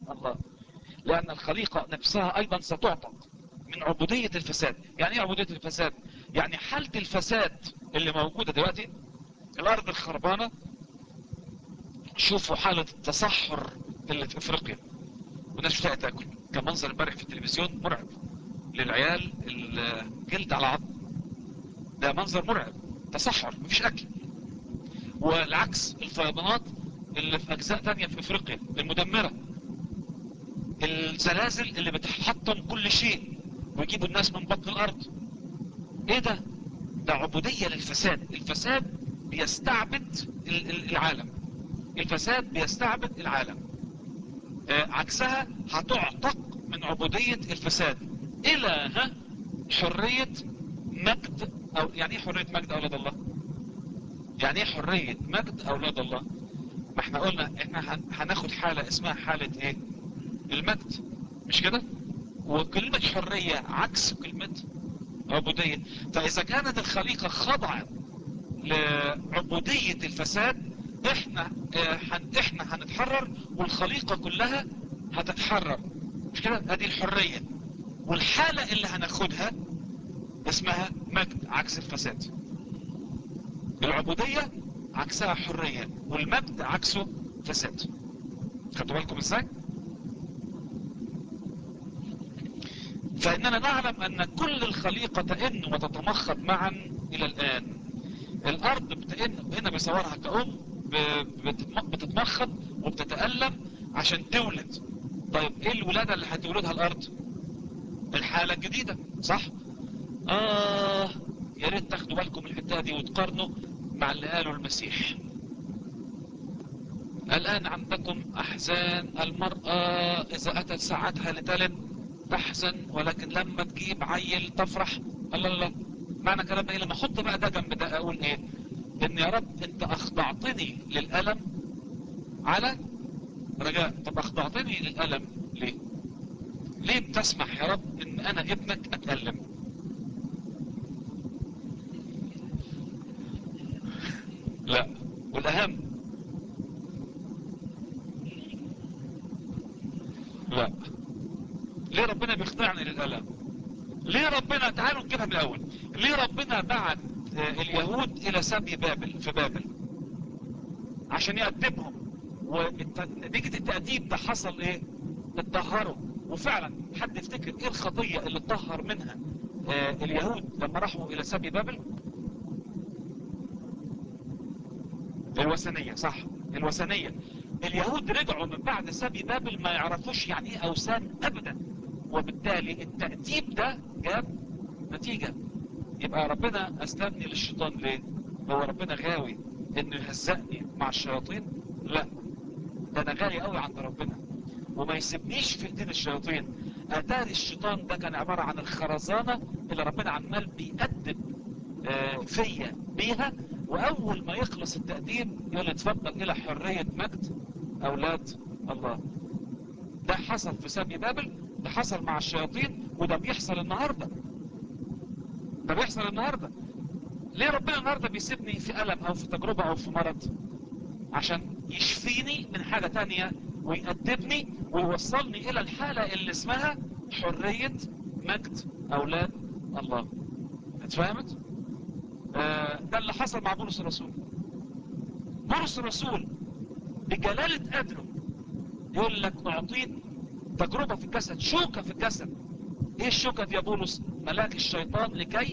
الله لان الخليقة نفسها ايضا ستعتق من عبودية الفساد يعني ايه عبودية الفساد يعني حالة الفساد اللي موجودة دلوقتي الارض الخربانة شوفوا حالة التصحر اللي في افريقيا والناس مش لاقيه تاكل كان منظر امبارح في التلفزيون مرعب للعيال الجلد على عظم ده منظر مرعب تصحر مفيش اكل والعكس الفيضانات اللي في اجزاء تانية في افريقيا المدمرة الزلازل اللي بتحطم كل شيء ويجيبوا الناس من بطن الارض ايه ده ده عبودية للفساد الفساد بيستعبد العالم الفساد بيستعبد العالم آه عكسها هتعتق من عبودية الفساد الى ها حرية مجد او يعني ايه حرية مجد اولاد الله يعني ايه حرية مجد اولاد الله ما احنا قلنا احنا هناخد حالة اسمها حالة ايه المجد مش كده وكلمة حرية عكس كلمة عبودية فاذا كانت الخليقة خضعت لعبودية الفساد احنا اه احنا هنتحرر والخليقة كلها هتتحرر مش كده ادي الحرية والحالة اللي هناخدها اسمها مجد عكس الفساد العبودية عكسها حرية والمجد عكسه فساد خدوا بالكم ازاي فاننا نعلم ان كل الخليقة تئن وتتمخض معا الى الان الارض بتئن هنا بيصورها كأم بتتمخض وبتتألم عشان تولد طيب ايه الولادة اللي هتولدها الارض الحالة الجديدة صح اه يا ريت تاخدوا بالكم الحتة دي وتقارنوا مع اللي قاله المسيح الان عندكم احزان المرأة اذا اتت ساعتها لتلد تحزن ولكن لما تجيب عيل تفرح الله الله معنى كلام ايه لما احط بقى ده جنب ده اقول ايه ان يا رب انت اخضعتني للألم على رجاء طب اخضعتني للألم ليه ليه بتسمح يا رب ان انا ابنك اتألم لا والاهم لا ليه ربنا بيخضعني للألم ليه ربنا تعالوا نجيبها من الاول ليه ربنا بعت اليهود الى سبي بابل في بابل عشان يأدبهم ونتيجة التأديب ده حصل ايه اتطهروا وفعلا حد يفتكر ايه الخطية اللي اتطهر منها آه اليهود لما راحوا الى سبي بابل الوثنية صح الوثنية اليهود رجعوا من بعد سبي بابل ما يعرفوش يعني ايه اوثان ابدا وبالتالي التأديب ده جاب نتيجة يبقى ربنا استبني للشيطان ليه هو ربنا غاوي انه يهزقني مع الشياطين لا ده انا غالي قوي عند ربنا وما يسيبنيش في ايدين الشياطين اتاري الشيطان ده كان عبارة عن الخرزانة اللي ربنا عمال بيقدم آه فيا بيها واول ما يخلص التقديم يقول اتفضل الى حرية مجد اولاد الله ده حصل في سبي بابل ده حصل مع الشياطين وده بيحصل النهاردة ده بيحصل النهاردة ليه ربنا النهاردة بيسيبني في ألم أو في تجربة أو في مرض عشان يشفيني من حاجة تانية ويأدبني ويوصلني إلى الحالة اللي اسمها حرية مجد أولاد الله اتفهمت؟ آه ده اللي حصل مع بولس الرسول بولس الرسول بجلالة قدره يقول لك أعطيت تجربة في الجسد شوكة في الجسد ايه الشوكة دي يا بولس ملاك الشيطان لكي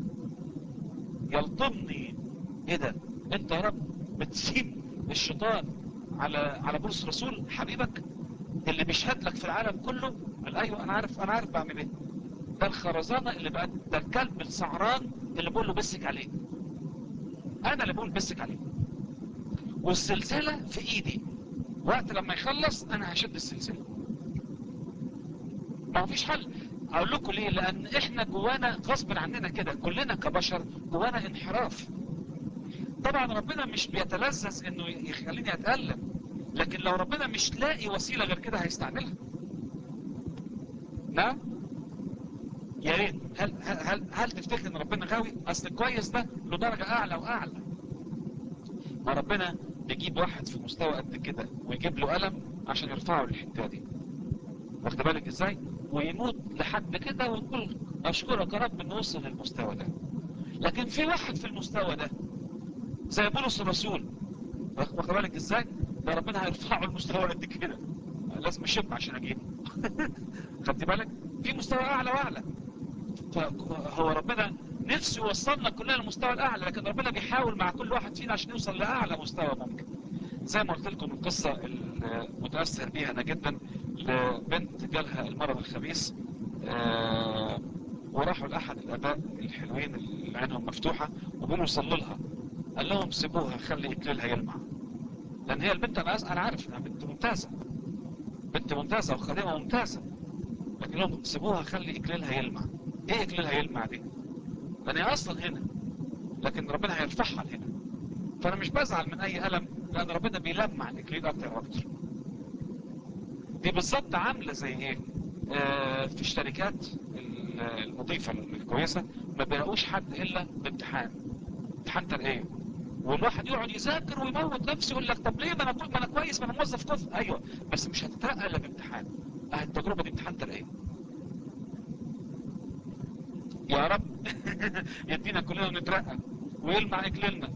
يلطمني ايه ده انت يا رب بتسيب الشيطان على على بولس الرسول حبيبك اللي بيشهد لك في العالم كله قال ايوه انا عارف انا عارف بعمل ايه ده الخرزانة اللي بقى ده الكلب السعران اللي بقول له بسك عليه انا اللي بقول بسك عليه والسلسلة في ايدي وقت لما يخلص انا هشد السلسلة ما فيش حل اقول لكم ليه لان احنا جوانا غصب عننا كده كلنا كبشر جوانا انحراف طبعا ربنا مش بيتلذذ انه يخليني اتألم لكن لو ربنا مش لاقي وسيلة غير كده هيستعملها نعم يا ريت هل, هل, هل, هل تفتكر ان ربنا غاوي اصل كويس ده له درجة اعلى واعلى ما ربنا بيجيب واحد في مستوى قد كده ويجيب له ألم عشان يرفعه للحتة دي واخد بالك ازاي ويموت لحد كده ونقول اشكرك يا رب انه وصل للمستوى ده لكن في واحد في المستوى ده زي بولس الرسول واخد بالك ازاي ده ربنا هيرفعه المستوى قد كده لازم يشب عشان اجيبه خدت بالك في مستوى اعلى واعلى فهو ربنا نفسه يوصلنا كلنا للمستوى الاعلى لكن ربنا بيحاول مع كل واحد فينا عشان يوصل لاعلى مستوى ممكن زي ما قلت لكم القصة المتأثر بيها انا جدا لبنت جالها المرض الخبيث آه وراحوا لأحد الاباء الحلوين اللي عينهم مفتوحة وبيقولوا يصلوا لها قال لهم سيبوها خلي اكليلها يلمع لان هي البنت انا انا عارف انها بنت ممتازة بنت ممتازة وخادمة ممتازة لكن لهم سيبوها خلي اكليلها يلمع ايه اكليلها يلمع دي لان هي اصلا هنا لكن ربنا هيرفعها لهنا فانا مش بزعل من اي الم لان ربنا بيلمع الاكليل اكتر واكتر دي بالظبط عامله زي ايه آه في الشركات النظيفه الكويسه ما بيلاقوش حد الا بامتحان امتحان ترقيه والواحد يقعد يذاكر ويموت نفسه يقول لك طب ليه ما انا ما انا كويس ما انا موظف كفء ايوه بس مش هتترقى الا بامتحان اه التجربه دي امتحان ترقيه يا رب يدينا كلنا ونترقى ويلمع اكليلنا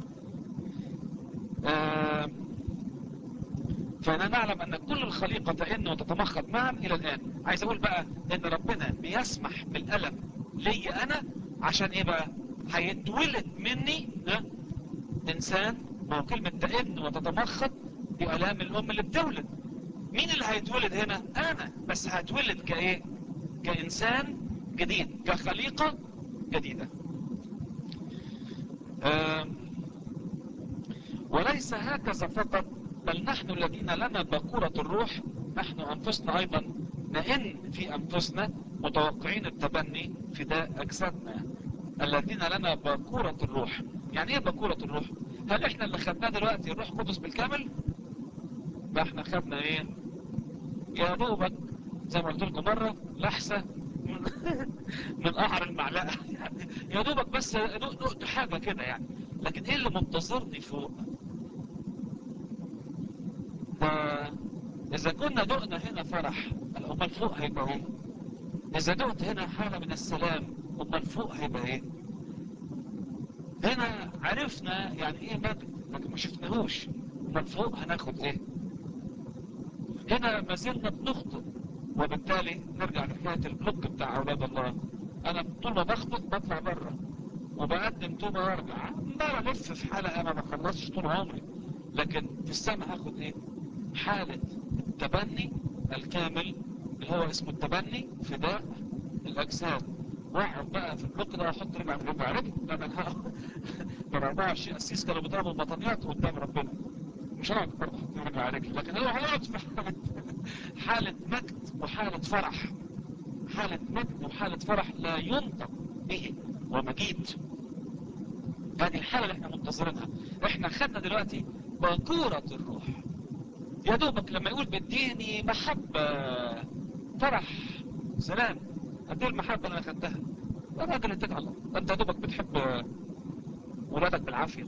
آه فانا نعلم ان كل الخليقة تئن وتتمخض معا الى الان عايز اقول بقى ان ربنا بيسمح بالالم لي انا عشان ايه بقى هيتولد مني ها انسان ما هو كلمة تئن وتتمخض دي الام الام اللي بتولد مين اللي هيتولد هنا انا بس هتولد كايه كانسان جديد كخليقة جديدة آه وليس هكذا فقط بل نحن الذين لنا باكورة الروح نحن أنفسنا أيضا نئن في أنفسنا متوقعين التبني فداء أجسادنا الذين لنا باكورة الروح يعني إيه باكورة الروح هل إحنا اللي خدناه دلوقتي الروح قدس بالكامل ده إحنا خدنا إيه يا دوبك زي ما قلت لكم مرة لحسة من, من قعر المعلقة يا دوبك بس نقط حاجة كده يعني لكن إيه اللي منتظرني فوق إذا كنا دقنا هنا فرح أمال فوق هيبقى إيه؟ إذا دقت هنا حالة من السلام أمال فوق هيبقى إيه؟ هنا عرفنا يعني إيه مجد لكن ما شفناهوش أمال فوق هناخد إيه؟ هنا ما زلنا بنخطئ وبالتالي نرجع لحكاية البلوك بتاع أولاد الله أنا طول ما بخطئ بطلع بره وبقدم توبة وارجع عمال ألف في حلقة ما بخلصش طول عمري لكن في السماء هاخد إيه؟ حالة التبني الكامل اللي هو اسمه التبني فداء الأجساد واحد بقى في البلوك ده احط ربع ربع رجل ده انا من 24 قسيس كانوا بيضربوا البطانيات قدام ربنا مش هقعد برضه احط ربع رجل لكن هو هيقعد في حالة حالة مجد وحالة فرح حالة مجد وحالة فرح لا ينطق به ومجيد هذه الحالة اللي احنا منتظرينها احنا خدنا دلوقتي باكورة الروح يا دوبك لما يقول بديني محبة فرح سلام قد ايه المحبة اللي انا خدتها يا راجل اتك على الله انت يا دوبك بتحب ولادك بالعافية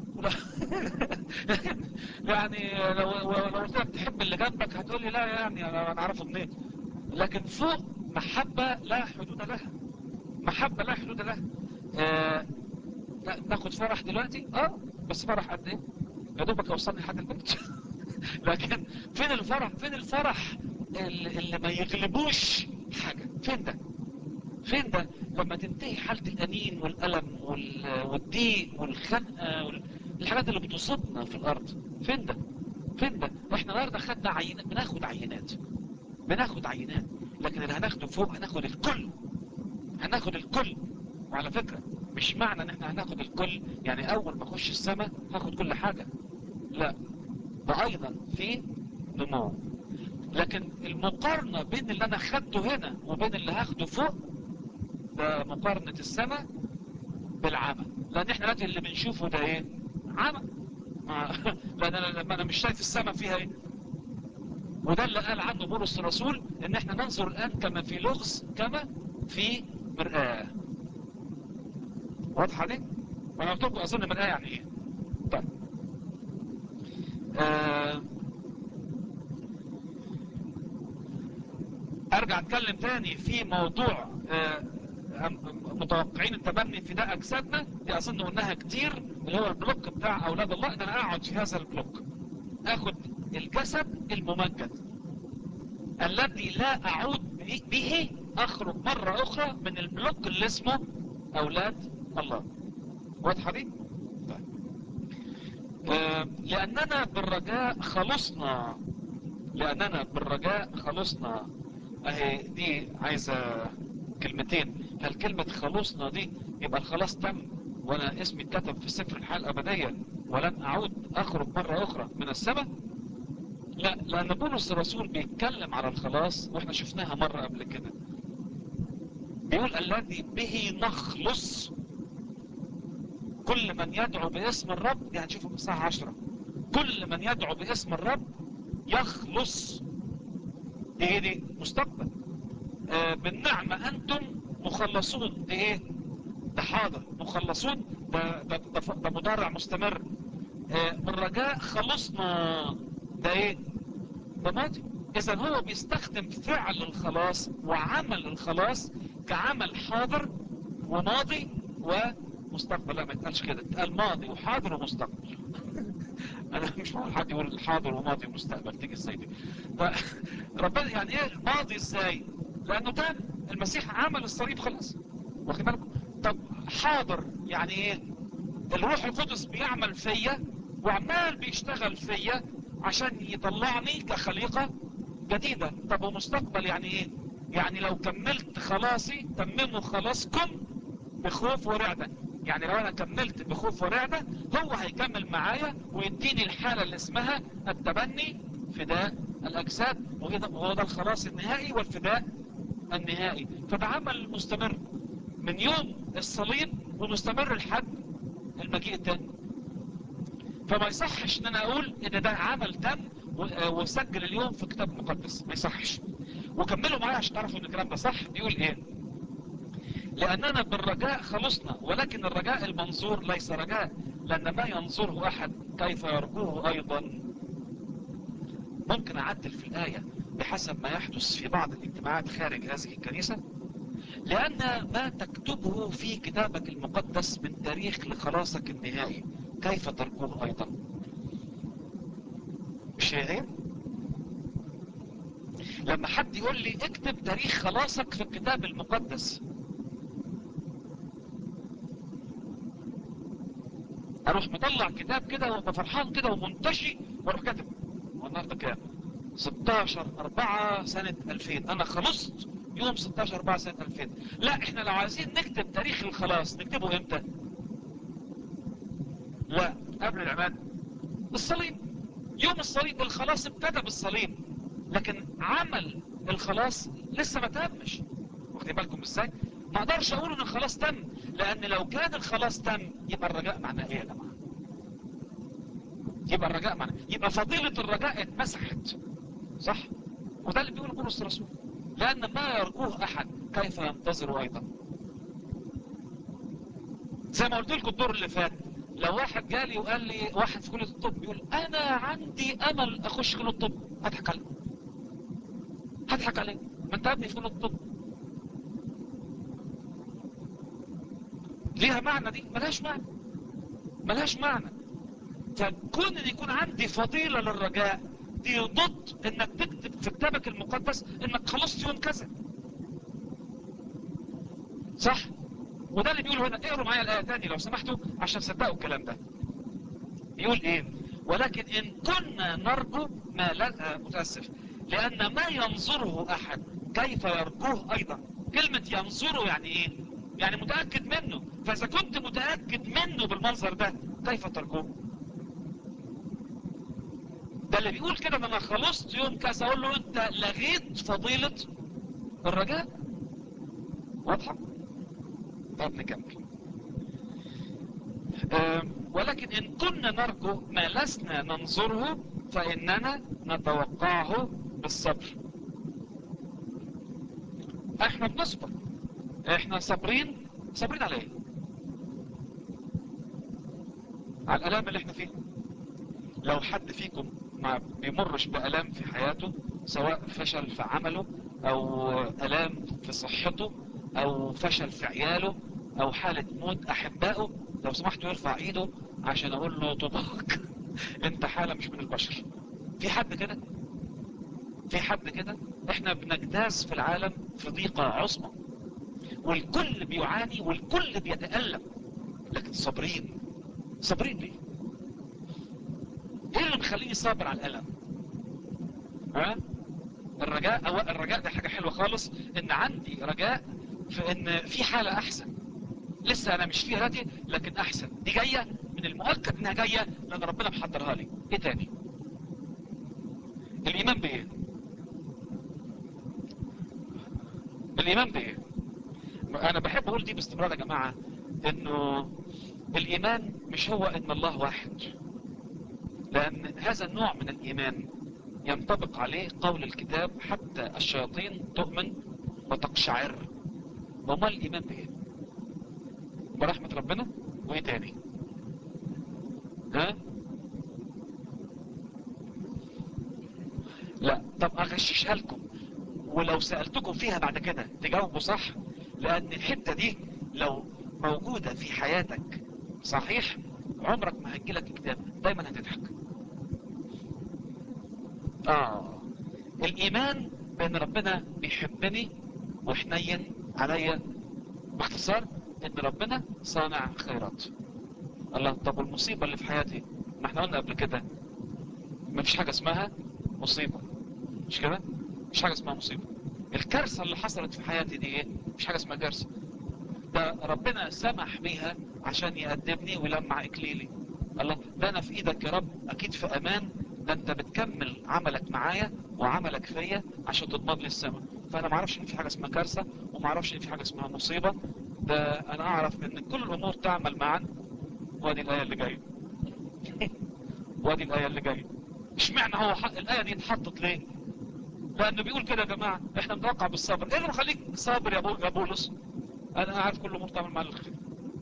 يعني لو لو قلت لك تحب اللي جنبك هتقول لي لا يعني انا اعرفه منين لكن فوق محبة لا حدود لها محبة لا حدود لها آه ناخد فرح دلوقتي اه بس فرح قد ايه يا دوبك اوصلني لحد البيت لكن فين الفرح فين الفرح اللي, اللي ما يغلبوش حاجة فين ده فين ده لما تنتهي حالة الأنين والألم والضيق والخنقة والحاجات اللي بتصيبنا في الأرض فين ده فين ده احنا النهارده خدنا عينات بناخد عينات بناخد عينات لكن اللي هناخده فوق هناخد الكل هناخد الكل وعلى فكرة مش معنى ان احنا هناخد الكل يعني اول ما اخش السماء هاخد كل حاجة لا ده ايضا في نمو لكن المقارنة بين اللي انا خدته هنا وبين اللي هاخده فوق ده مقارنة السماء بالعمى لان احنا دلوقتي اللي بنشوفه ده ايه عمى لان انا لما انا مش شايف السماء فيها ايه وده اللي قال عنه بولس الرسول ان احنا ننظر الان كما في لغز كما في مرآة واضحة دي وانا قلت لكم اظن مرآة يعني ايه طيب آه ارجع اتكلم تاني في موضوع آه، متوقعين التبني في ده اجسادنا دي اظن قلناها كتير اللي هو البلوك بتاع اولاد الله ان انا اقعد في هذا البلوك اخد الجسد الممجد الذي لا اعود به اخرج مرة اخرى من البلوك اللي اسمه اولاد الله واضحة دي طيب. آه لاننا بالرجاء خلصنا لاننا بالرجاء خلصنا اهي دي عايزة كلمتين هل كلمة خلصنا دي يبقى الخلاص تم وانا اسمي اتكتب في سفر الحياة الابدية ولن اعود اخرج مرة اخرى من السماء لا لان بولس الرسول بيتكلم على الخلاص واحنا شفناها مرة قبل كده بيقول الذي به نخلص كل من يدعو باسم الرب دي هنشوفه في الساعة عشرة كل من يدعو باسم الرب يخلص دي دي مستقبل آه بالنعمة انتم مخلصون دي ايه ده حاضر مخلصون ده, ده, ده, ده مضارع مستمر آه بالرجاء خلصنا ده ايه ده ماضي اذا هو بيستخدم فعل الخلاص وعمل الخلاص كعمل حاضر وماضي ومستقبل لا ما يتقالش كده اتقال ماضي وحاضر ومستقبل انا مش معقول حد يقول حاضر وماضي ومستقبل تيجي ازاي دي ربنا يعني ايه ماضي ازاي لانه كان المسيح عمل الصليب خلاص واخد بالكم طب حاضر يعني ايه الروح القدس بيعمل فيا وعمال بيشتغل فيا عشان يطلعني كخليقة جديدة طب ومستقبل يعني ايه يعني لو كملت خلاصي تمموا خلاصكم بخوف ورعدة يعني لو انا كملت بخوف ورعدة هو هيكمل معايا ويديني الحالة اللي اسمها التبني فداء الاجساد وهو ده الخلاص النهائي والفداء النهائي فده عمل مستمر من يوم الصليب ومستمر لحد المجيء التاني فما يصحش ان انا اقول ان ده عمل تم وسجل اليوم في كتاب مقدس ما يصحش وكملوا معايا عشان تعرفوا ان الكلام ده صح بيقول ايه لاننا بالرجاء خلصنا ولكن الرجاء المنظور ليس رجاء لان ما ينظره احد كيف يرجوه ايضا ممكن اعدل في الاية بحسب ما يحدث في بعض الاجتماعات خارج هذه الكنيسة لان ما تكتبه في كتابك المقدس من تاريخ لخلاصك النهائي كيف تركوه ايضا مش هي لما حد يقول لي اكتب تاريخ خلاصك في الكتاب المقدس اروح مطلع كتاب كده وابقى فرحان كده ومنتشي واروح كاتب والنهارده كام 16 4 سنة 2000 انا خلصت يوم 16 4 سنة 2000 لا احنا لو عايزين نكتب تاريخ الخلاص نكتبه امتى لا قبل العماد الصليب يوم الصليب الخلاص ابتدى بالصليب لكن عمل الخلاص لسه ما تمش واخدين بالكم ازاي ما اقدرش اقول ان الخلاص تم لان لو كان الخلاص تم يبقى الرجاء معناه ايه يا جماعه يبقى الرجاء معناه يبقى فضيلة الرجاء اتمسحت صح وده اللي بيقول بولس الرسول لان ما يرجوه احد كيف ينتظر ايضا زي ما قلت لكم الدور اللي فات لو واحد جالي وقال لي واحد في كلية الطب يقول انا عندي امل اخش كلية الطب هضحك عليه هضحك عليه ما انت ابني في كلية الطب ليها معنى دي ملهاش معنى ملهاش معنى فكون ان يكون عندي فضيلة للرجاء دي ضد انك تكتب في كتابك المقدس انك خلصت يوم كذا صح وده اللي بيقوله هنا اقروا معايا الآية تاني لو سمحتوا عشان صدقوا الكلام ده يقول ايه ولكن ان كنا نرجو ما لا متأسف لان ما ينظره احد كيف يرجوه ايضا كلمة ينظره يعني ايه يعني متأكد منه فاذا كنت متأكد منه بالمنظر ده كيف ترجوه ده اللي بيقول كده ان انا خلصت يوم كذا اقول له انت لغيت فضيلة الرجاء واضحة طب نكمل أه ولكن ان كنا نرجو ما لسنا ننظره فاننا نتوقعه بالصبر احنا بنصبر احنا صابرين صابرين على ايه على الالام اللي احنا فيها لو حد فيكم ما بيمرش بألام في حياته سواء فشل في عمله او الام في صحته او فشل في عياله او حالة موت احبائه لو سمحتوا يرفع ايده عشان اقول له طباق انت حالة مش من البشر في حد كده في حد كده احنا بنجتاز في العالم في ضيقة عظمى والكل بيعاني والكل بيتألم لكن صابرين صابرين ليه ايه اللي مخليني صابر على الألم ها الرجاء أو الرجاء ده حاجة حلوة خالص ان عندي رجاء في ان في حالة احسن لسه انا مش فيها راضي لكن احسن دي جاية من المؤكد انها جاية لان ربنا محضرها لي ايه تاني الايمان بايه الايمان بايه انا بحب اقول دي باستمرار يا جماعة انه الايمان مش هو ان الله واحد لان هذا النوع من الايمان ينطبق عليه قول الكتاب حتى الشياطين تؤمن وتقشعر وما الايمان بايه برحمة ربنا وايه تاني ها لا طب اغششها لكم ولو سألتكم فيها بعد كده تجاوبوا صح لان الحتة دي لو موجودة في حياتك صحيح عمرك ما هتجيلك اكتئاب دايما هتضحك اه الايمان بان ربنا بيحبني وحنين عليا باختصار ان ربنا صانع خيرات الله طب والمصيبة اللي في حياتي ما احنا قلنا قبل كده ما فيش حاجة اسمها مصيبة مش كده مش حاجة اسمها مصيبة الكارثة اللي حصلت في حياتي دي ايه مش حاجة اسمها كارثة ده ربنا سمح بيها عشان يقدمني ويلمع اكليلي الله ده انا في ايدك يا رب اكيد في امان ده انت بتكمل عملك معايا وعملك فيا عشان تضمن لي السماء فانا ما اعرفش ان في حاجة اسمها كارثة وما اعرفش ان في حاجة اسمها مصيبة ده انا اعرف ان كل الامور تعمل معا وادي الايه اللي جايه وادي الايه اللي جايه اشمعنى هو حق الايه دي اتحطت ليه لانه بيقول كده يا جماعه احنا بنتوقع بالصبر ايه اللي مخليك صابر يا يا بولس انا عارف كل امور تعمل معايا الخير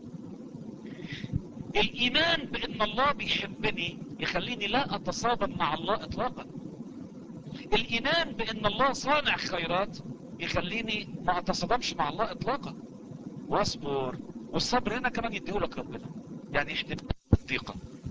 الايمان بان الله بيحبني يخليني لا اتصادم مع الله اطلاقا الايمان بان الله صانع خيرات يخليني ما اتصادمش مع الله اطلاقا واصبر والصبر هنا كمان يديهولك ربنا يعني يحتم الثقة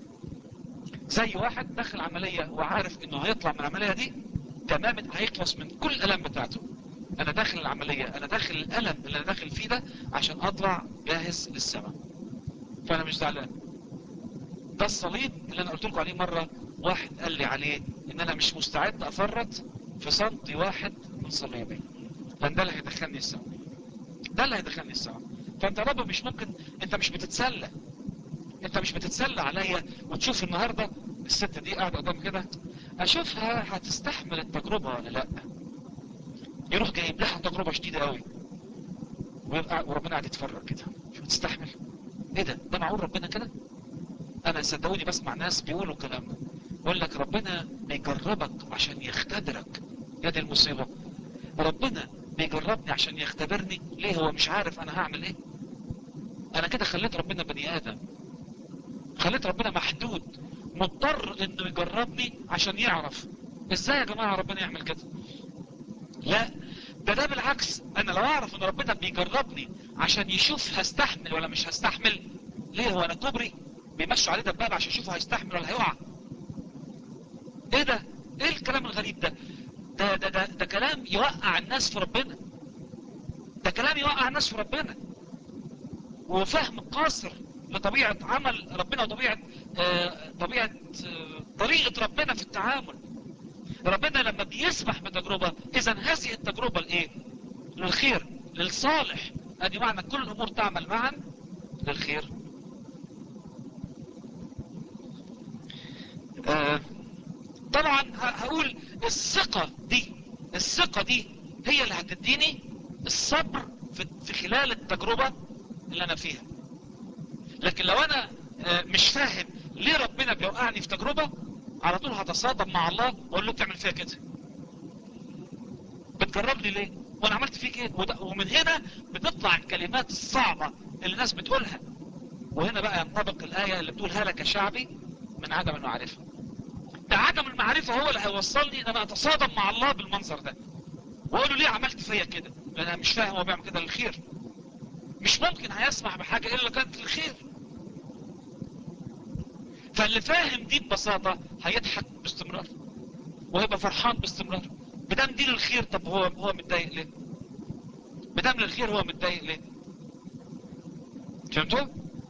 زي واحد داخل عملية وعارف انه هيطلع من العملية دي تماما هيخلص من كل الالم بتاعته انا داخل العملية انا داخل الالم اللي انا داخل فيه ده عشان اطلع جاهز للسماء فانا مش زعلان ده الصليب اللي انا قلت لكم عليه مرة واحد قال لي عليه ان انا مش مستعد افرط في سنتي واحد من صليبي لان ده اللي هيدخلني السماء ده اللي هيدخلني السماء فانت رب مش ممكن انت مش بتتسلى انت مش بتتسلى عليا وتشوف النهاردة الست دي قاعدة قدام كده اشوفها هتستحمل التجربة ولا لا يروح جايب لها تجربة شديدة قوي ويبقى وربنا قاعد يتفرج كده شو تستحمل ايه ده ده معقول ربنا كده انا صدقوني بسمع ناس بيقولوا الكلام ده يقول لك ربنا بيجربك عشان يختبرك يا دي المصيبة ربنا بيجربني عشان يختبرني ليه هو مش عارف انا هعمل ايه انا كده خليت ربنا بني ادم خليت ربنا محدود مضطر انه يجربني عشان يعرف ازاي يا جماعة ربنا يعمل كده لا ده ده بالعكس انا لو اعرف ان ربنا بيجربني عشان يشوف هستحمل ولا مش هستحمل ليه هو انا كوبري بيمشوا عليه دبابة عشان يشوفه هيستحمل ولا هيقع ايه ده ايه الكلام الغريب ده ده ده ده, ده كلام يوقع الناس في ربنا ده كلام يوقع الناس في ربنا وفهم قاصر لطبيعة عمل ربنا وطبيعة آه طبيعة آه طريقة ربنا في التعامل ربنا لما بيسمح بتجربة اذا هذه التجربة الايه للخير للصالح ادي معنى كل الامور تعمل معا للخير آه طبعا هقول الثقة دي الثقة دي هي اللي هتديني الصبر في خلال التجربة اللي انا فيها لكن لو انا مش فاهم ليه ربنا بيوقعني في تجربة على طول هتصادم مع الله واقول له بتعمل فيها كده بتجربني ليه وانا عملت فيك ايه ومن هنا بتطلع الكلمات الصعبة اللي الناس بتقولها وهنا بقى ينطبق الآية اللي بتقول هلك شعبي من عدم المعرفة ده عدم المعرفة هو اللي هيوصلني ان انا اتصادم مع الله بالمنظر ده واقول له ليه عملت فيا كده لان انا مش فاهم هو بيعمل كده للخير مش ممكن هيسمح بحاجة الا كانت للخير فاللي فاهم دي ببساطة هيضحك باستمرار وهيبقى فرحان باستمرار بدام دي للخير طب هو هو متضايق ليه بدام للخير هو متضايق ليه فهمتوا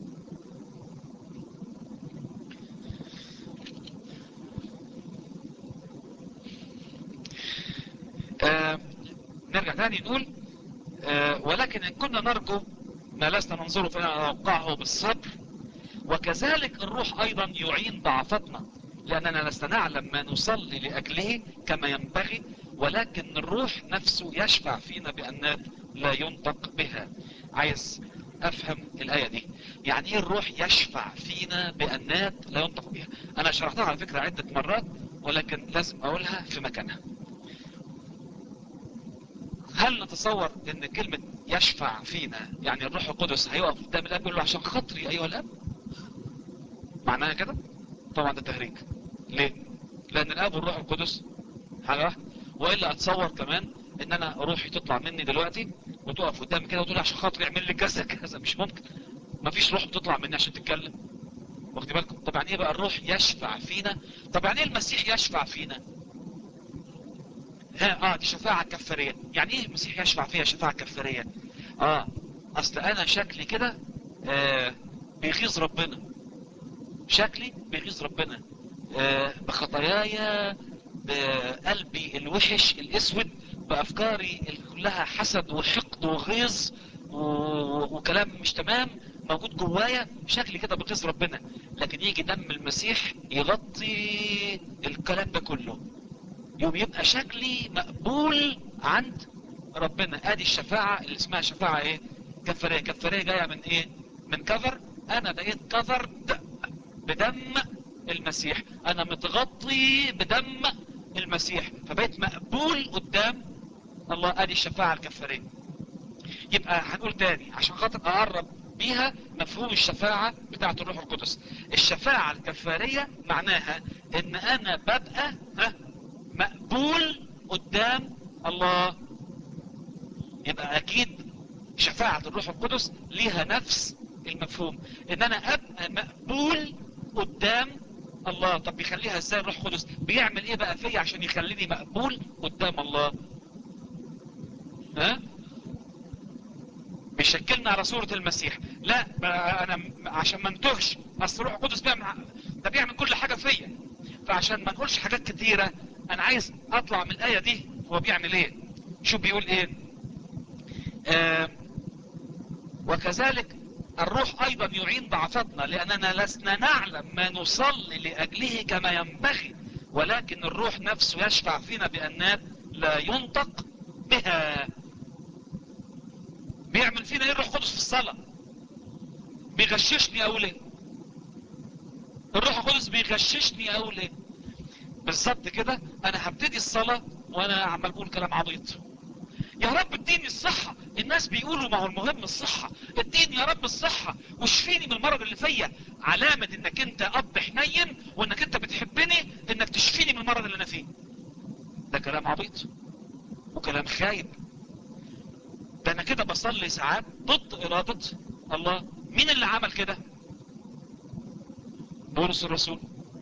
آه نرجع تاني نقول آه ولكن ان كنا نرجو ما لسنا ننظره فإننا نوقعه بالصبر وكذلك الروح ايضا يعين ضعفتنا لاننا لسنا نعلم ما نصلي لاجله كما ينبغي ولكن الروح نفسه يشفع فينا بانات لا ينطق بها عايز افهم الاية دي يعني ايه الروح يشفع فينا بانات لا ينطق بها انا شرحتها على فكرة عدة مرات ولكن لازم اقولها في مكانها هل نتصور ان كلمة يشفع فينا يعني الروح القدس هيقف قدام الاب يقول له عشان خاطري ايها الاب معناها كده طبعا ده تهريج ليه لان الاب والروح القدس حاجة واحدة والا اتصور كمان ان انا روحي تطلع مني دلوقتي وتقف قدامي كده وتقول عشان خاطري اعمل لي كذا كذا مش ممكن مفيش روح بتطلع مني عشان تتكلم واخد بالكم طب يعني ايه بقى الروح يشفع فينا طب يعني ايه المسيح يشفع فينا ها اه دي شفاعة كفارية يعني ايه المسيح يشفع فيها شفاعة كفارية اه اصل انا شكلي كده آه بيغيظ ربنا شكلي بيغيظ ربنا آه بخطاياي بقلبي الوحش الاسود بافكاري كلها حسد وحقد وغيظ وكلام مش تمام موجود جوايا شكلي كده بغيظ ربنا لكن يجي دم المسيح يغطي الكلام ده كله يوم يبقى شكلي مقبول عند ربنا ادي الشفاعة اللي اسمها شفاعة ايه كفارية كفارية جاية من ايه من كفر انا بقيت كفرد بدم المسيح انا متغطي بدم المسيح فبقيت مقبول قدام الله ادي الشفاعة الكفارية يبقى هنقول تاني عشان خاطر اقرب بيها مفهوم الشفاعة بتاعة الروح القدس الشفاعة الكفارية معناها ان انا ببقى ها مقبول قدام الله يبقى اكيد شفاعة الروح القدس ليها نفس المفهوم ان انا ابقى مقبول قدام الله طب بيخليها ازاي الروح القدس بيعمل ايه بقى فيا عشان يخليني مقبول قدام الله ها بيشكلنا على صورة المسيح لا انا عشان ما انتهش اصل الروح القدس بيعمل ده بيعمل كل حاجة فيا فعشان ما نقولش حاجات كتيرة انا عايز اطلع من الاية دي هو بيعمل ايه شو بيقول ايه آه وكذلك الروح ايضا يعين ضعفتنا لاننا لسنا نعلم ما نصلي لاجله كما ينبغي ولكن الروح نفسه يشفع فينا بانات لا ينطق بها بيعمل فينا ايه الروح القدس في الصلاة بيغششني اقول ايه الروح القدس بيغششني اقول ايه بالظبط كده انا هبتدي الصلاة وانا عمال بقول كلام عبيط يا رب اديني الصحة الناس بيقولوا ما هو المهم الصحة اديني يا رب الصحة واشفيني من المرض اللي فيا علامة انك انت اب حنين وانك انت بتحبني انك تشفيني من المرض اللي انا فيه ده كلام عبيط وكلام خايب ده انا كده بصلي ساعات ضد ارادة الله مين اللي عمل كده بولس الرسول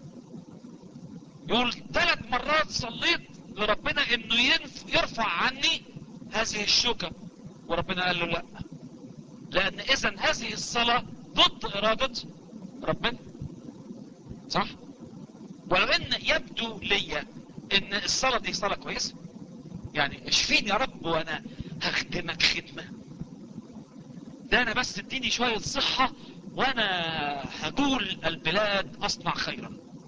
يقول ثلاث مرات صليت لربنا انه ينف يرفع عني هذه الشوكة وربنا قال له لا لان اذا هذه الصلاة ضد ارادة ربنا صح ولو ان يبدو لي ان الصلاة دي صلاة كويسة يعني اشفيني يا رب وانا هخدمك خدمة ده انا بس اديني شوية صحة وانا هقول البلاد اصنع خيرا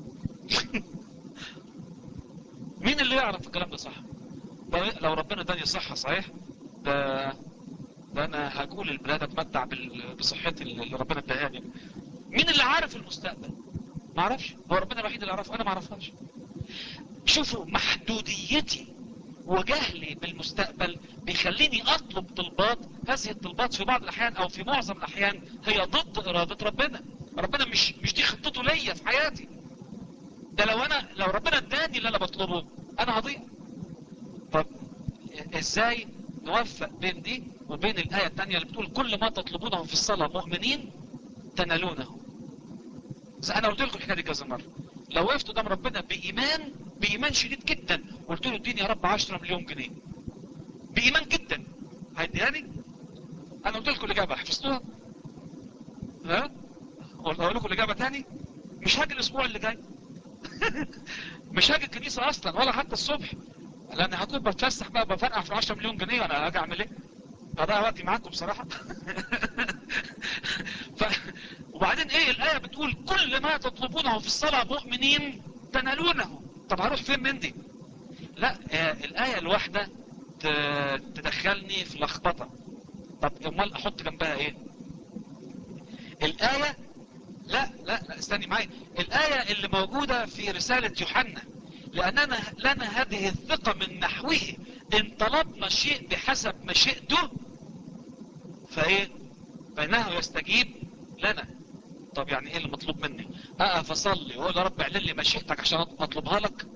مين اللي يعرف الكلام ده صح لو ربنا اداني صحة صحيح ده ده انا هقول البلاد اتمتع بصحتي اللي ربنا اداهاني مين اللي عارف المستقبل ما اعرفش هو ربنا الوحيد اللي عرفه انا ما اعرفهاش شوفوا محدوديتي وجهلي بالمستقبل بيخليني اطلب طلبات هذه الطلبات في بعض الاحيان او في معظم الاحيان هي ضد ارادة ربنا ربنا مش مش دي خطته ليا في حياتي ده لو انا لو ربنا اداني اللي انا بطلبه انا هضيع طب ازاي نوفق بين دي وبين الآية الثانية اللي بتقول كل ما تطلبونه في الصلاة مؤمنين تنالونه زي انا قلت لكم الحكايه دي كذا مره لو وقفت قدام ربنا بايمان بايمان شديد جدا قلت له اديني يا رب 10 مليون جنيه بايمان جدا هيديهاني انا قلت لكم الاجابه حفظتوها ها ولا اقول لكم الاجابه تاني مش هاجي الاسبوع اللي جاي مش هاجي الكنيسه اصلا ولا حتى الصبح لان هكون بتفسح بقى بفرقع في 10 مليون جنيه انا هاجي اعمل ايه هضيع وقتي معاكم بصراحه ف... وبعدين ايه الايه بتقول كل ما تطلبونه في الصلاه مؤمنين تنالونه طب هروح فين من دي لا آه الايه الواحده ت... تدخلني في لخبطه طب امال احط جنبها ايه الايه لا لا لا استني معايا الايه اللي موجوده في رساله يوحنا لاننا لنا هذه الثقه من نحوه ان طلبنا شيء بحسب مشيئته فايه فانه يستجيب لنا طب يعني ايه اللي مطلوب مني اقف اصلي واقول يا رب اعلن لي مشيئتك عشان اطلبها لك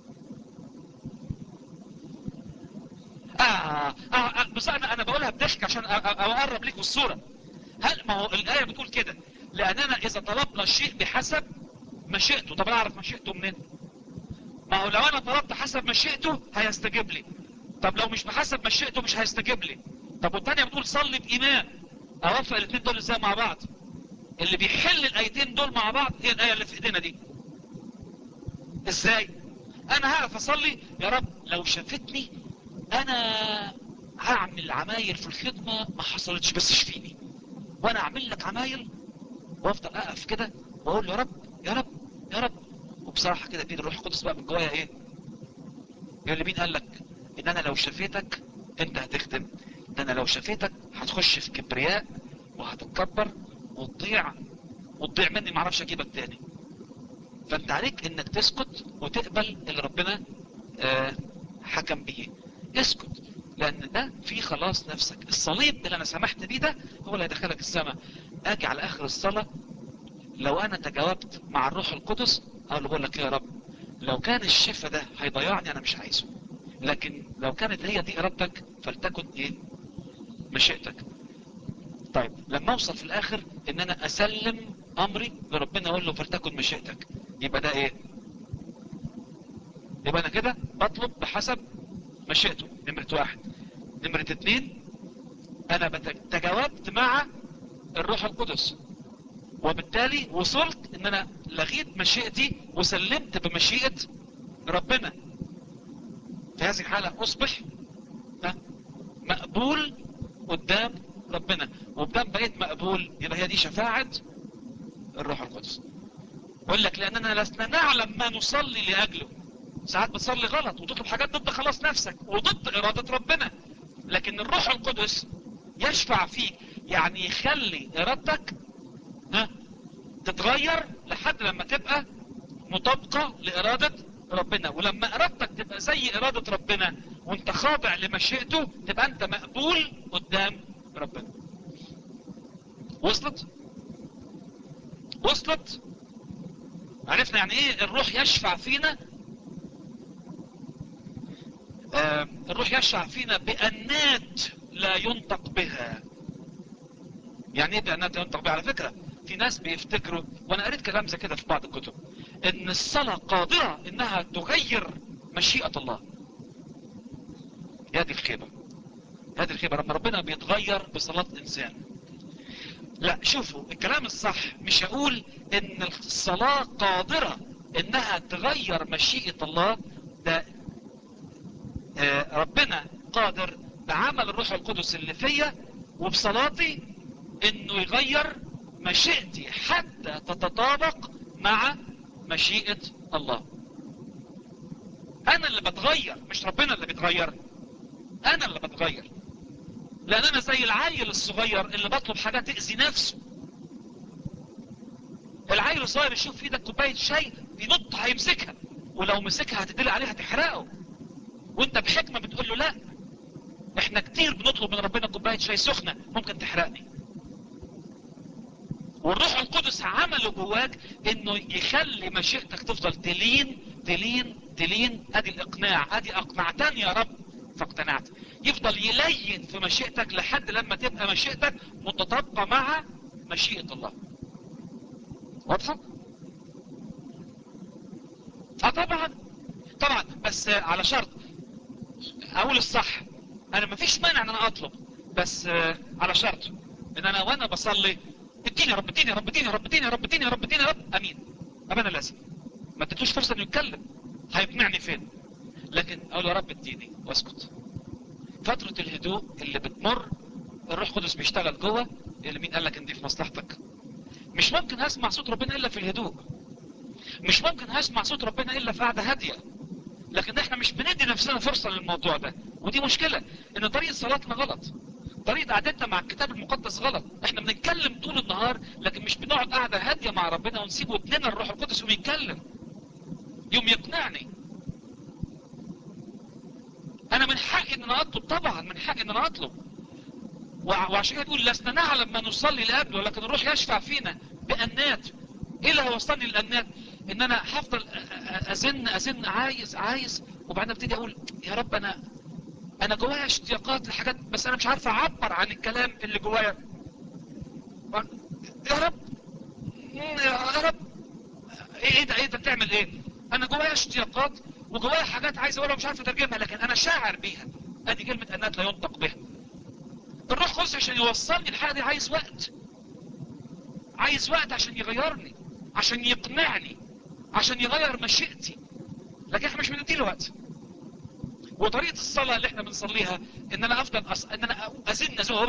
آه, آه, آه بس انا انا بقولها بضحك عشان اقرب لكم الصوره هل ما هو الايه بتقول كده لاننا اذا طلبنا الشيء بحسب مشيئته طب اعرف مشيئته منين ما هو لو انا طلبت حسب مشيئته هيستجيب لي طب لو مش بحسب مشيئته مش هيستجيب لي طب والتانية بتقول صلي بايمان اوفق الاثنين دول ازاي مع بعض اللي بيحل الايتين دول مع بعض هي الايه اللي في ايدينا دي ازاي انا هقف اصلي يا رب لو شافتني انا هعمل عمايل في الخدمة ما حصلتش بس اشفيني وانا اعمل لك عمايل وافضل اقف كده واقول يا رب يا رب يا رب وبصراحة كده بين الروح القدس بقى من جوايا ايه يقول لي مين قال لك ان انا لو شفيتك انت هتخدم ده انا لو شفيتك هتخش في كبرياء وهتتكبر وتضيع وتضيع مني معرفش اجيبك تاني فانت عليك انك تسكت وتقبل اللي ربنا آه حكم به اسكت لان ده في خلاص نفسك الصليب اللي انا سمحت بيه ده هو اللي هيدخلك السماء اجي على اخر الصلاة لو انا تجاوبت مع الروح القدس اقول له بقول لك يا رب لو كان الشفاء ده هيضيعني انا مش عايزه لكن لو كانت هي دي ارادتك فلتكن ايه مشيئتك طيب لما اوصل في الاخر ان انا اسلم امري لربنا اقول له فلتكن مشيئتك يبقى ده ايه يبقى انا كده بطلب بحسب مشيئته نمرة واحد نمرة اتنين انا تجاوبت مع الروح القدس وبالتالي وصلت ان انا لغيت مشيئتي وسلمت بمشيئة ربنا في هذه الحالة اصبح مقبول قدام ربنا وبدام بقيت مقبول يبقى هي دي شفاعة الروح القدس يقول لك لاننا لسنا نعلم ما نصلي لاجله ساعات بتصلي غلط وتطلب حاجات ضد خلاص نفسك وضد ارادة ربنا لكن الروح القدس يشفع فيك يعني يخلي ارادتك ها تتغير لحد لما تبقى مطابقة لارادة ربنا ولما ارادتك تبقى زي ارادة ربنا وانت خاضع لمشيئته تبقى انت مقبول قدام ربنا وصلت وصلت عرفنا يعني ايه الروح يشفع فينا آه الروح يشفع فينا بأنات لا ينطق بها يعني ايه بأنات لا ينطق بها على فكرة في ناس بيفتكروا وانا قريت كلام زي كده في بعض الكتب ان الصلاة قادرة انها تغير مشيئة الله هذه الخيبة هذه الخيبة لما ربنا بيتغير بصلاة انسان لا شوفوا الكلام الصح مش هقول ان الصلاة قادرة انها تغير مشيئة الله ده آه ربنا قادر بعمل الروح القدس اللي فيا وبصلاتي انه يغير مشيئتي حتى تتطابق مع مشيئة الله انا اللي بتغير مش ربنا اللي بيتغير انا اللي بتغير لان انا زي العيل الصغير اللي بطلب حاجة تأذي نفسه العيل الصغير يشوف في ايدك كوباية شاي ينط هيمسكها ولو مسكها هتدل عليها تحرقه وانت بحكمة بتقول له لا احنا كتير بنطلب من ربنا كوباية شاي سخنة ممكن تحرقني والروح القدس عمله جواك انه يخلي مشيئتك تفضل تلين تلين تلين ادي الاقناع ادي اقنعتني يا رب فاقتنعت يفضل يلين في مشيئتك لحد لما تبقى مشيئتك متطابقة مع مشيئة الله واضحة؟ اه طبعا طبعا بس على شرط اقول الصح انا مفيش مانع ان انا اطلب بس على شرط ان انا وانا بصلي اديني يا رب اديني يا رب اديني يا رب اديني يا رب اديني يا رب اديني يا رب امين ابقى انا لازم ما اديتوش فرصه انه يتكلم هيقنعني فين لكن اقول يا رب اديني واسكت فتره الهدوء اللي بتمر الروح القدس بيشتغل جوه اللي مين قال لك ان دي في مصلحتك مش ممكن هسمع صوت ربنا الا في الهدوء مش ممكن هسمع صوت ربنا الا في قعده هاديه لكن احنا مش بندي نفسنا فرصه للموضوع ده ودي مشكله ان طريقه صلاتنا غلط طريقه قعدتنا مع الكتاب المقدس غلط احنا بنتكلم طول النهار لكن مش بنقعد قعده هاديه مع ربنا ونسيب ودننا الروح القدس يوم يتكلم يوم يقنعني انا من حقي ان انا اطلب طبعا من حقي ان انا اطلب وعشان كده تقول لسنا نعلم ما نصلي لاجله لكن الروح يشفع فينا بانات ايه اللي هيوصلني للانات ان انا هفضل ازن ازن عايز عايز وبعدين ابتدي اقول يا رب انا انا جوايا اشتياقات لحاجات بس انا مش عارف اعبر عن الكلام اللي جوايا يا رب يا رب ايه ده ايه ده بتعمل ايه انا جوايا اشتياقات وجوايا حاجات عايز اقولها مش عارف اترجمها لكن انا شاعر بيها ادي كلمة انات لا ينطق بها الروح القدس عشان يوصلني الحاجة دي عايز وقت عايز وقت عشان يغيرني عشان يقنعني عشان يغير مشيئتي لكن احنا مش بنديله وقت وطريقة الصلاة اللي احنا بنصليها ان انا افضل أص... ان انا ازن ازن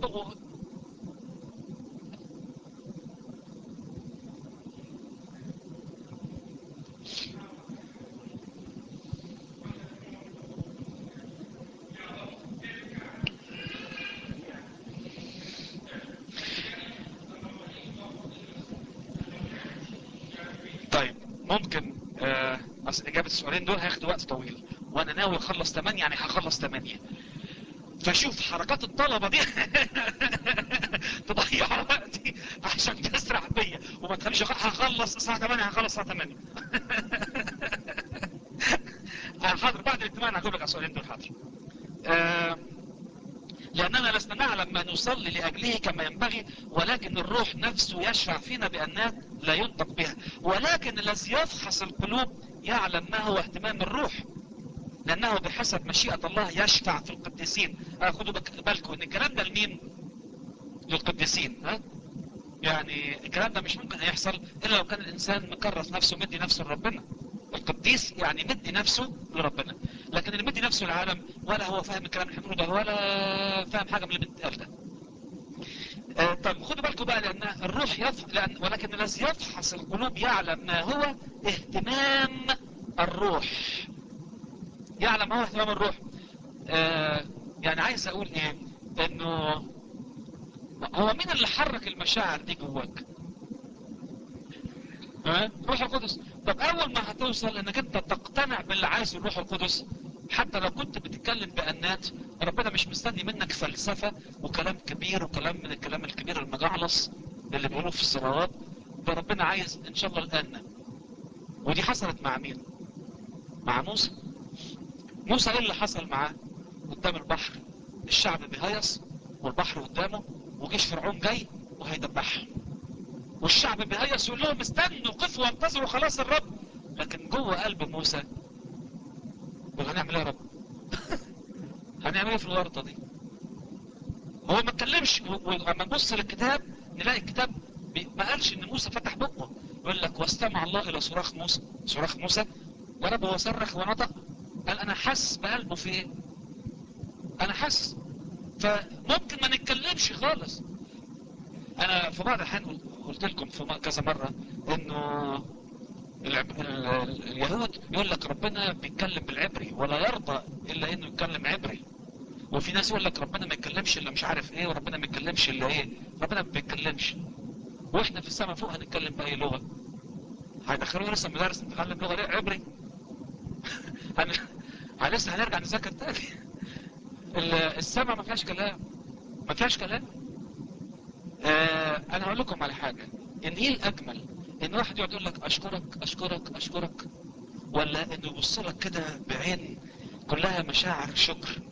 طيب ممكن آه اصل اجابة السؤالين دول هياخدوا وقت طويل وانا ناوي اخلص 8 يعني هخلص 8 فشوف حركات الطلبة دي تضيع وقتي عشان تسرع بيا وما تخليش هخلص الساعة 8 هخلص الساعة 8 حاضر بعد الاجتماع انا هجيب لك السؤالين دول حاضر آه لأننا لسنا نعلم ما نصلي لأجله كما ينبغي ولكن الروح نفسه يشفع فينا بأنات لا ينطق بها ولكن الذي يفحص القلوب يعلم ما هو اهتمام الروح لأنه بحسب مشيئة الله يشفع في القديسين خدوا بالكم ان الكلام ده لمين للقديسين ها يعني الكلام ده مش ممكن يحصل إلا لو كان الإنسان مكرس نفسه مدي نفسه لربنا القديس يعني مدي نفسه لربنا لكن اللي مدي نفسه للعالم ولا هو فاهم الكلام اللي ده ولا فاهم حاجة من اللي بتقال ده آه طب خدوا بالكم بقى لأن الروح يفح لأن ولكن الذي يفحص القلوب يعلم ما هو اهتمام الروح يعلم هو اهتمام الروح آه يعني عايز اقول ايه انه هو مين اللي حرك المشاعر دي جواك ها روح القدس طب اول ما هتوصل انك انت تقتنع باللي عايزه الروح القدس حتى لو كنت بتتكلم بأنات ربنا مش مستني منك فلسفة وكلام كبير وكلام من الكلام الكبير المجعلص اللي بيقولوه في الصلوات ده ربنا عايز ان شاء الله الآن ودي حصلت مع مين مع موسى موسى ايه اللي حصل معاه قدام البحر الشعب بيهيص والبحر قدامه وجيش فرعون جاي وهيدبحهم والشعب بيهيص يقول لهم استنوا قفوا وانتظروا خلاص الرب لكن جوه قلب موسى هنعمل ايه يا رب هنعمل ايه في الورطة دي هو ما اتكلمش ولما نبص للكتاب نلاقي الكتاب ما قالش ان موسى فتح بقه يقول لك واستمع الله الى صراخ موسى صراخ موسى يا رب هو صرخ ونطق قال انا حس بقلبه في ايه انا حس فممكن ما نتكلمش خالص انا في بعض الاحيان قلت لكم في كذا مرة انه اليهود يقول لك ربنا بيتكلم بالعبري ولا يرضى الا انه يتكلم عبري وفي ناس يقول لك ربنا ما يتكلمش الا مش عارف ايه وربنا ما يتكلمش الا ايه ربنا ما بيتكلمش واحنا في السماء فوق هنتكلم باي لغة هيدخلونا لسه مدارس نتعلم لغة ليه عبري هن... لسه هنرجع نذاكر تاني السماء ما فيهاش كلام ما فيهاش كلام آه انا هقول لكم على حاجة ان ايه الاجمل ان واحد يقعد يقول لك اشكرك اشكرك اشكرك ولا انه يبص لك كده بعين كلها مشاعر شكر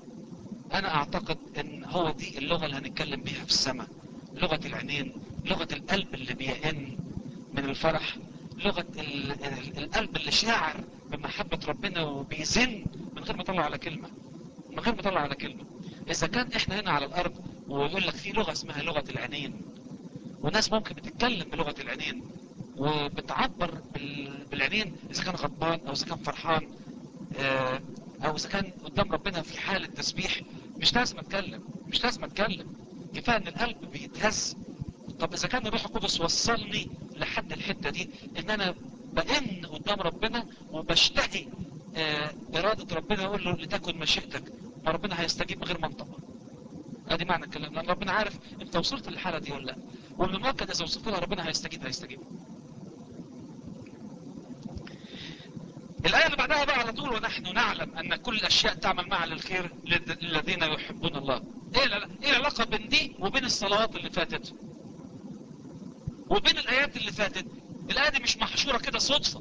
انا اعتقد ان هو دي اللغة اللي هنتكلم بيها في السماء لغة العينين لغة القلب اللي بيئن من الفرح لغة ال- ال- القلب اللي شاعر بمحبة ربنا وبيزن من غير ما يطلع على كلمة من غير ما يطلع على كلمة اذا كان احنا هنا على الارض ويقول لك في لغة اسمها لغة العينين وناس ممكن بتتكلم بلغة العينين وبتعبر بال- بالعينين اذا كان غضبان او اذا كان فرحان آه، او اذا كان قدام ربنا في حالة تسبيح مش لازم اتكلم مش لازم اتكلم كفاية ان القلب بيتهز طب اذا كان الروح القدس وصلني لحد الحتة دي ان انا بئن قدام ربنا وبشتهي آه، ارادة ربنا اقول له لتكن مشيئتك ما ربنا هيستجيب من غير منطق ادي معنى الكلام لان ربنا عارف انت وصلت للحالة دي ولا لا ومن المؤكد اذا وصلت لها ربنا هيستجيب هيستجيب الآية اللي بعدها بقى على طول ونحن نعلم أن كل الأشياء تعمل معا للخير للذ- للذين يحبون الله إيه العلا- إيه العلاقة بين دي وبين الصلوات اللي فاتت وبين الآيات اللي فاتت الآية دي مش محشورة كده صدفة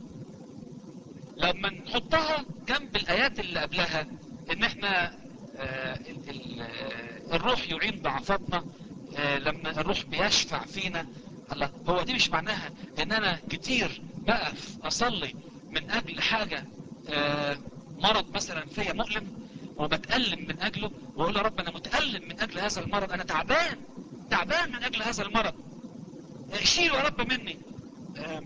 لما نحطها جنب الآيات اللي قبلها إن إحنا آه، ال- ال- آه، الروح يعين ضعفاتنا آه، لما الروح بيشفع فينا الله هو دي مش معناها ان انا كتير بقف اصلي من اجل حاجة آه، مرض مثلا فيا مؤلم وبتألم من اجله واقول يا رب انا متألم من اجل هذا المرض انا تعبان تعبان من اجل هذا المرض شيله يا رب مني آه،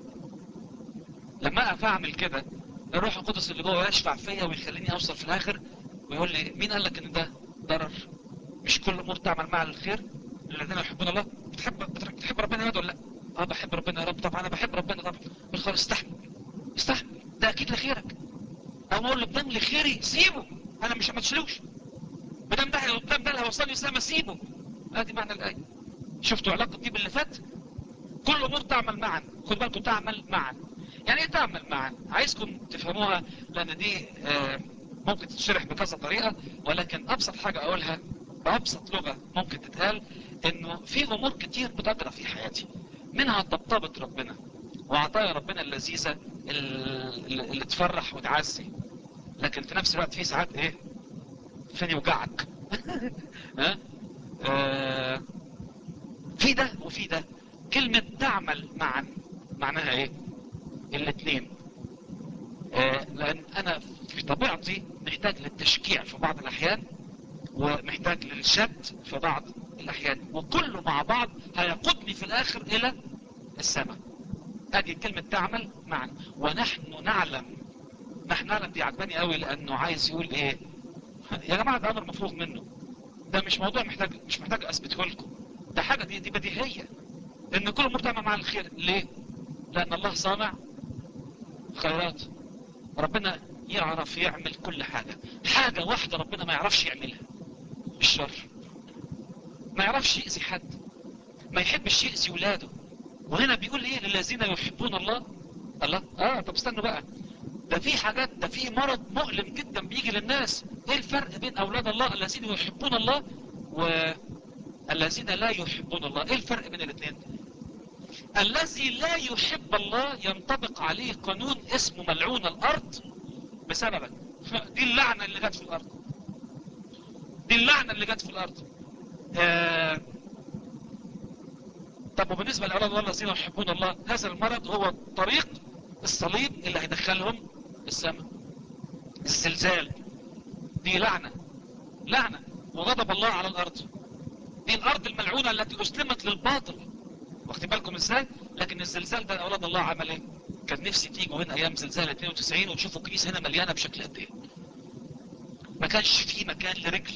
لما اقف اعمل كده الروح القدس اللي جوه يشفع فيا ويخليني اوصل في الاخر ويقول لي مين قال لك ان ده ضرر مش كل امور تعمل مع الخير الذين يحبون الله بتحب بتحب ربنا يا ولا لا اه بحب ربنا يا رب طبعا انا بحب ربنا طبعا بالخير استحمل استحمل ده اكيد لخيرك او اقول له بدم لخيري سيبه انا مش ما تشيلوش بدم ده بدم ده اللي هيوصلني السما سيبه ادي معنى الايه شفتوا علاقه دي باللي فات كل امور تعمل معا خد بالكم تعمل معا يعني ايه تعمل معا عايزكم تفهموها لان دي آه، ممكن تتشرح بكذا طريقة ولكن ابسط حاجة اقولها بابسط لغة ممكن تتقال انه في امور كتير بتجرى في حياتي منها طبطبة ربنا وعطايا ربنا اللذيذة اللي اللي تفرح وتعزي لكن في نفس الوقت في ساعات ايه فين يوجعك ها آه، في ده وفي ده كلمة تعمل معا معناها ايه الاثنين آه لان انا في طبيعتي محتاج للتشجيع في بعض الاحيان ومحتاج للشد في بعض الاحيان وكله مع بعض هيقودني في الاخر الى السماء ادي كلمة تعمل معا ونحن نعلم نحن نعلم دي عجباني قوي لانه عايز يقول ايه يا جماعة ده امر مفروغ منه ده مش موضوع محتاج مش محتاج اثبته لكم ده حاجة دي دي بديهية ان كل امور تعمل مع الخير ليه لان الله صانع خيرات ربنا يعرف يعمل كل حاجة حاجة واحدة ربنا ما يعرفش يعملها الشر ما يعرفش يأذي حد ما يحبش يأذي ولاده وهنا بيقول ايه للذين يحبون الله الله اه طب استنوا بقى ده في حاجات ده في مرض مؤلم جدا بيجي للناس ايه الفرق بين اولاد الله الذين يحبون الله والذين لا يحبون الله ايه الفرق بين الاثنين الذي لا يحب الله ينطبق عليه قانون اسمه ملعون الارض بسببك دي اللعنة اللي جت في الارض دي اللعنة اللي جت في الارض آه طب وبالنسبة لأولاد الله الذين يحبون الله هذا المرض هو طريق الصليب اللي هيدخلهم السماء الزلزال دي لعنة لعنة وغضب الله على الارض دي الارض الملعونة التي اسلمت للباطل واخدين بالكم ازاي لكن الزلزال ده اولاد الله عمل ايه كان نفسي تيجوا هنا ايام زلزال 92 وتشوفوا كنيسه هنا مليانه بشكل قد ايه ما كانش في مكان لرجل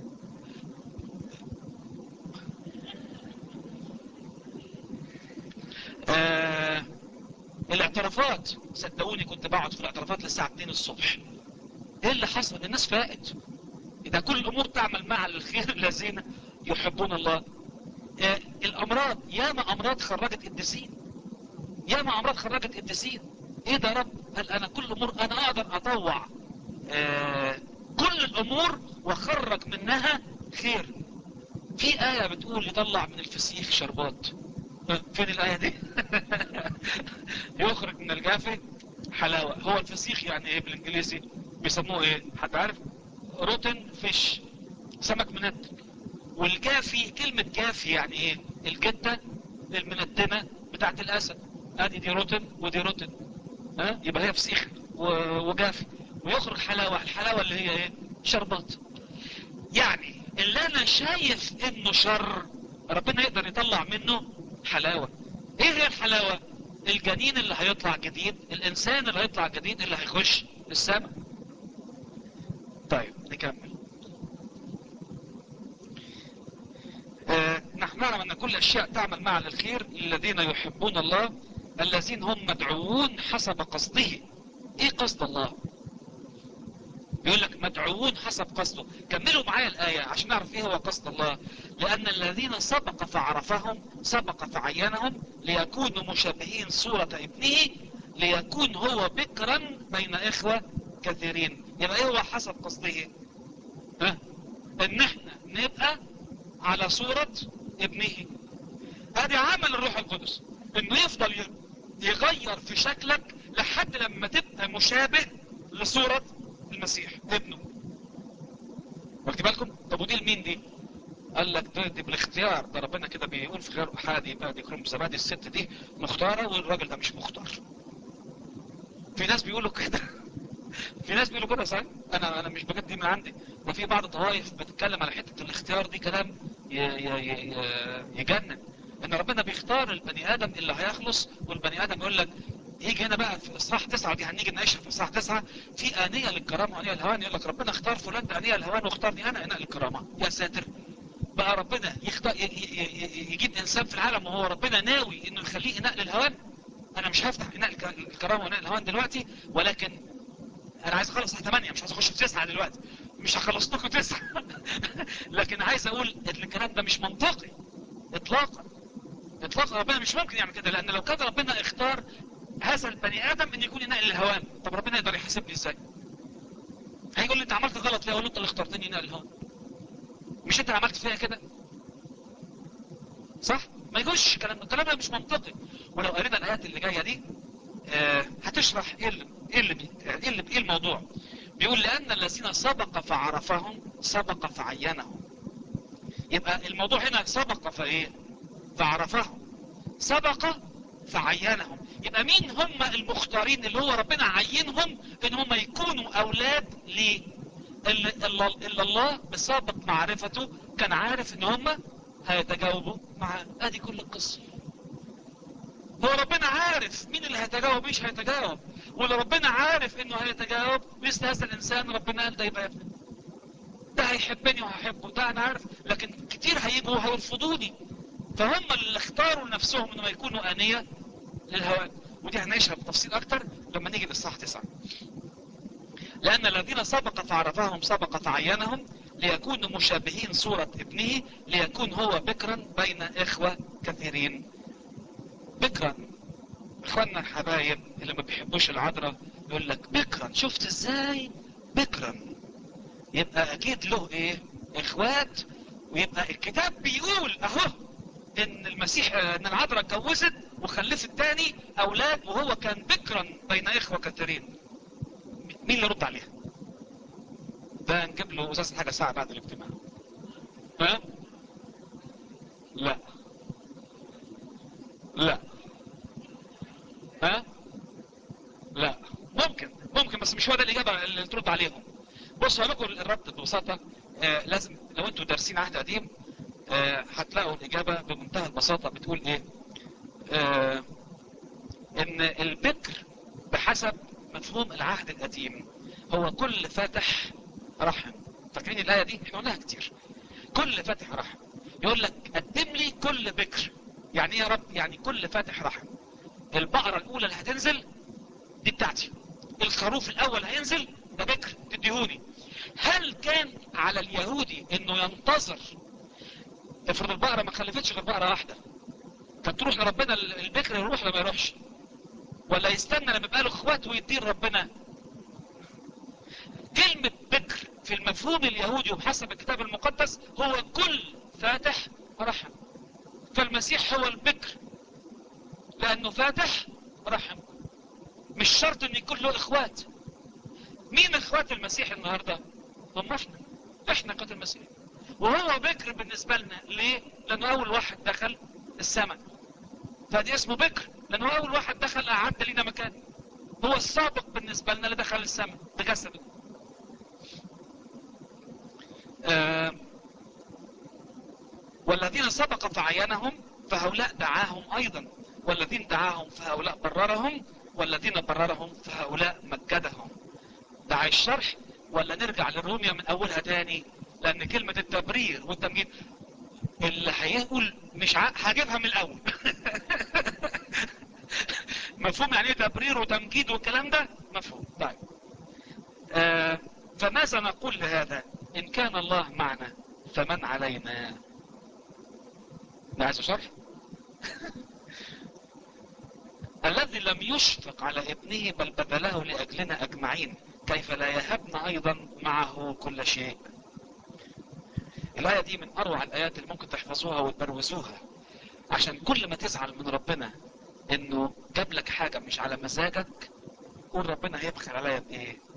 آه الاعترافات صدقوني كنت بقعد في الاعترافات للساعه 2 الصبح ايه اللي حصل الناس فاقت اذا كل الامور تعمل مع الخير الذين يحبون الله آه الامراض ياما امراض خرجت قديسين ياما امراض خرجت قديسين ايه ده يا رب قال انا كل امور انا اقدر اطوع آه كل الامور واخرج منها خير في ايه بتقول يطلع من الفسيخ شربات آه فين الايه دي يخرج من الجافي حلاوه هو الفسيخ يعني ايه بالانجليزي بيسموه ايه حد عارف روتن فيش سمك منتن والجافي كلمة جافي يعني ايه الجدة المنتنة بتاعت الاسد ادي دي روتن ودي روتن ها يبقى هي فسيخ وجافي ويخرج حلاوة الحلاوة اللي هي ايه شربات يعني اللي انا شايف انه شر ربنا يقدر يطلع منه حلاوة ايه هي الحلاوة الجنين اللي هيطلع جديد الانسان اللي هيطلع جديد اللي هيخش السماء طيب نكمل آه نحن نعلم ان كل اشياء تعمل معا للخير للذين يحبون الله الذين هم مدعوون حسب قصده ايه قصد الله يقول لك مدعوون حسب قصده كملوا معايا الآية عشان نعرف ايه هو قصد الله لأن الذين سبق فعرفهم سبق فعينهم ليكونوا مشابهين صورة ابنه ليكون هو بكرا بين إخوة كثيرين يبقى ايه هو حسب قصده ها ان احنا نبقى على صورة ابنه ادي عمل الروح القدس انه يفضل يغير في شكلك لحد لما تبقى مشابه لصورة المسيح ابنه واخد بالكم طب ودي لمين دي قال لك دي, دي بالاختيار ده ربنا كده بيقول في غير احادي بقى دي كروم زبادي الست دي مختارة والراجل ده مش مختار في ناس بيقولوا كده في ناس بيقولوا كده صحيح انا انا مش بجد دي من عندي وفي بعض الطوائف بتتكلم على حتة الاختيار دي كلام ي ي ي يجنن ان ربنا بيختار البني ادم اللي هيخلص والبني ادم يقول لك يجي هنا بقى في اصحاح تسعة دي هنيجي نعيشها في اصحاح تسعة في آنية للكرامة وآنية للهوان يقول لك ربنا اختار فلان بآنية للهوان واختارني انا اناء للكرامة يا ساتر بقى ربنا يختار يجيب انسان في العالم وهو ربنا ناوي انه يخليه اناء للهوان انا مش هفتح اناء الكرامة واناء الهوان دلوقتي ولكن انا عايز اخلص على 8 مش عايز اخش في 9 دلوقتي مش هخلص لكم 9 لكن عايز اقول ان الكلام ده مش منطقي اطلاقا اطلاقا ربنا مش ممكن يعمل كده لان لو كان ربنا اختار هذا البني ادم ان يكون نقل الهوان طب ربنا يقدر يحاسبني ازاي هيقول لي انت عملت غلط ليه اقول له انت اللي اخترتني نقل الهوان مش انت عملت فيها كده صح ما يجوش الكلام الكلام ده مش منطقي ولو قرينا الايات اللي جايه دي آه هتشرح ايه اللي ايه اللي ايه اللي ايه الموضوع بيقول لان الذين سبق فعرفهم سبق فعينهم يبقى الموضوع هنا سبق فايه فعرفهم سبق فعينهم يبقى مين هم المختارين اللي هو ربنا عينهم ان هم يكونوا اولاد ل اللي الله بسابق معرفته كان عارف ان هم هيتجاوبوا مع ادي كل القصة هو ربنا عارف مين اللي هيتجاوب مش هيتجاوب واللي ربنا عارف انه هيتجاوب مثل هذا الانسان ربنا قال ده يبقى ابني ده هيحبني وهحبه ده انا عارف لكن كتير هيجوا وهيرفضوني فهم اللي اختاروا لنفسهم انهم يكونوا آنية للهواء ودي هنعيشها بتفصيل اكتر لما نيجي للصح تسعة لان الذين سبق فعرفهم سبق فعينهم ليكونوا مشابهين صورة ابنه ليكون هو بكرا بين اخوة كثيرين بكرا اخواننا الحبايب اللي ما بيحبوش العذراء يقول لك بكرا شفت ازاي بكرا يبقى اكيد له ايه اخوات ويبقى الكتاب بيقول اهو ان المسيح ان العذراء اتجوزت وخلفت تاني اولاد وهو كان بكرا بين اخوة كثيرين مين اللي يرد عليها ده نجيب له ازازة حاجة ساعة بعد الاجتماع ها لا لا ها لا ممكن ممكن بس مش هو ده الاجابة اللي ترد عليهم بصوا لكم الرد ببساطة آه لازم لو انتوا دارسين عهد قديم آه هتلاقوا الاجابة بمنتهى البساطة بتقول ايه آه ان البكر بحسب مفهوم العهد القديم هو كل فاتح رحم فاكرين الايه دي احنا قلناها كتير كل فاتح رحم يقول لك قدم لي كل بكر يعني ايه يا رب يعني كل فاتح رحم البقرة الاولى اللي هتنزل دي بتاعتي الخروف الاول هينزل ده بكر تديهوني هل كان على اليهودي انه ينتظر افرض البقرة ما خلفتش غير بقرة واحدة فتروح لربنا البكر يروح ولا ما يروحش ولا يستنى لما يبقى له اخوات ويدين ربنا كلمة بكر في المفهوم اليهودي وبحسب الكتاب المقدس هو كل فاتح رحم فالمسيح هو البكر لانه فاتح رحم مش شرط ان يكون له اخوات مين اخوات المسيح النهاردة هم احنا احنا اخوات المسيح وهو بكر بالنسبة لنا ليه لانه اول واحد دخل السماء فدي اسمه بكر لانه اول واحد دخل اعد لنا مكان هو السابق بالنسبة لنا اللي دخل السماء بجسده آه والذين سبق فعينهم فهؤلاء دعاهم ايضا والذين دعاهم فهؤلاء بررهم والذين بررهم فهؤلاء مجدهم دعا الشرح ولا نرجع للروميا من اولها تاني لان كلمة التبرير والتمجيد اللي هيقول مش ع... هجيبها من الاول مفهوم يعني ايه تبرير وتمجيد والكلام ده مفهوم طيب آه فماذا نقول لهذا ان كان الله معنا فمن علينا ده عايز شرح الذي لم يشفق على ابنه بل بذله لأجلنا أجمعين كيف لا يهبنا أيضا معه كل شيء الآية دي من أروع الآيات اللي ممكن تحفظوها وتبروزوها عشان كل ما تزعل من ربنا إنه جاب لك حاجة مش على مزاجك قول ربنا هيبخل عليا بإيه